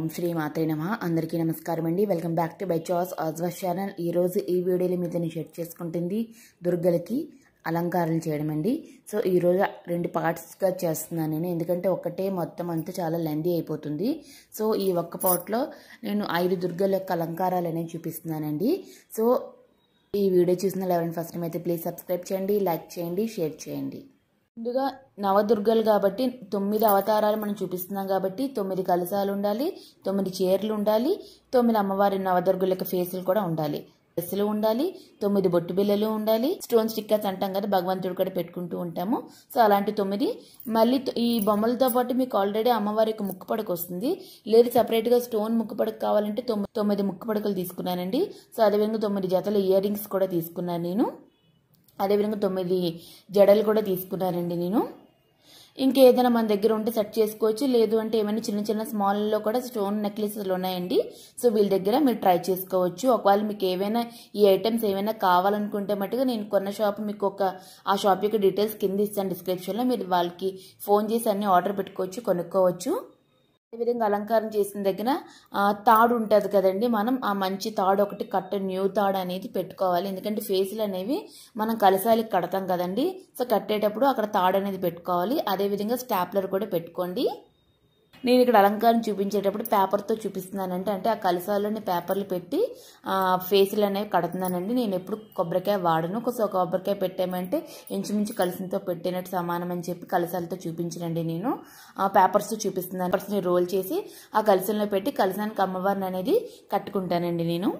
ఓం శ్రీ మాతే నమ అందరికీ నమస్కారం అండి వెల్కమ్ బ్యాక్ టు బై చాస్ ఆజ్వాస్ ఛానల్ ఈరోజు ఈ వీడియోలో మీద నేను షేర్ చేసుకుంటుంది దుర్గలకి అలంకారం చేయడం అండి సో ఈరోజు రెండు పార్ట్స్గా చేస్తున్నాను నేను ఎందుకంటే ఒక్కటే మొత్తం అంతా చాలా లెందీ అయిపోతుంది సో ఈ ఒక్క పార్ట్లో నేను ఐదు దుర్గల యొక్క అలంకారాలు అనేవి చూపిస్తున్నానండి సో ఈ వీడియో చూసిన ఎవరైనా ఫస్ట్ టైం అయితే ప్లీజ్ సబ్స్క్రైబ్ చేయండి లైక్ చేయండి షేర్ చేయండి ముందుగా నవదుర్గలు కాబట్టి తొమ్మిది అవతారాలు మనం చూపిస్తున్నాం కాబట్టి తొమ్మిది కలశాలు ఉండాలి తొమ్మిది చీరలు ఉండాలి తొమ్మిది అమ్మవారి నవదుర్గల యొక్క ఫేసులు కూడా ఉండాలి డ్రెస్సులు ఉండాలి తొమ్మిది బొట్టు బిల్లలు ఉండాలి స్టోన్ స్టిక్కర్స్ అంటాం కదా భగవంతుడు కూడా పెట్టుకుంటూ ఉంటాము సో అలాంటి తొమ్మిది మళ్ళీ ఈ బొమ్మలతో పాటు మీకు ఆల్రెడీ అమ్మవారి యొక్క ముక్కు పడక వస్తుంది లేదు సపరేట్గా స్టోన్ ముక్కు పడక కావాలంటే తొమ్మిది తొమ్మిది ముక్కు పడకలు తీసుకున్నానండి సో అదేవిధంగా తొమ్మిది జతల ఇయర్ రింగ్స్ కూడా తీసుకున్నాను నేను అదేవిధంగా తొమ్మిది జడలు కూడా తీసుకున్నానండి నేను ఇంకేదైనా మన దగ్గర ఉంటే సెట్ చేసుకోవచ్చు లేదు అంటే ఏమైనా చిన్న చిన్న స్మాల్లో కూడా స్టోన్ నెక్లెస్లు ఉన్నాయండి సో వీళ్ళ దగ్గర మీరు ట్రై చేసుకోవచ్చు ఒకవేళ మీకు ఏవైనా ఈ ఐటమ్స్ ఏమైనా కావాలనుకుంటే మట్టుగా నేను కొన్న షాప్ మీకు ఒక ఆ షాప్ యొక్క డీటెయిల్స్ కింద ఇస్తాను డిస్క్రిప్షన్లో మీరు వాళ్ళకి ఫోన్ చేసి అన్ని ఆర్డర్ పెట్టుకోవచ్చు కొనుక్కోవచ్చు అదేవిధంగా అలంకారం చేసిన దగ్గర తాడు ఉంటుంది కదండి మనం ఆ మంచి తాడు ఒకటి కట్ట న్యూ తాడు అనేది పెట్టుకోవాలి ఎందుకంటే ఫేసులు అనేవి మనం కలసాలకి కడతాం కదండి సో కట్టేటప్పుడు అక్కడ తాడు అనేది పెట్టుకోవాలి అదేవిధంగా స్టాప్లర్ కూడా పెట్టుకోండి నేను ఇక్కడ అలంకారం చూపించేటప్పుడు పేపర్తో చూపిస్తున్నానంటే అంటే ఆ కలసాలని పేపర్లు పెట్టి ఫేసులు అనేవి కడుతున్నానండి నేను ఎప్పుడు కొబ్బరికాయ వాడను సో కొబ్బరికాయ పెట్టామంటే ఇంచుమించు కలిసితో పెట్టినట్టు సమానం అని చెప్పి కలసాలతో చూపించనండి నేను ఆ పేపర్స్తో చూపిస్తున్నాను పేపర్స్ని రోల్ చేసి ఆ కలసంలో పెట్టి కలసానికి అమ్మవారిని అనేది కట్టుకుంటానండి నేను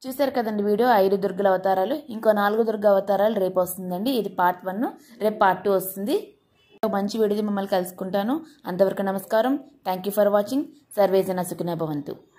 చూశారు కదండి వీడియో ఐదు దుర్గల అవతారాలు ఇంకో నాలుగు దుర్గ అవతారాలు రేపు వస్తుందండి ఇది పార్ట్ వన్ రేపు పార్ట్ టూ వస్తుంది మంచి వీడియో మిమ్మల్ని కలుసుకుంటాను అంతవరకు నమస్కారం థ్యాంక్ యూ ఫర్ వాచింగ్ సర్వేజన సుఖిన భవంతు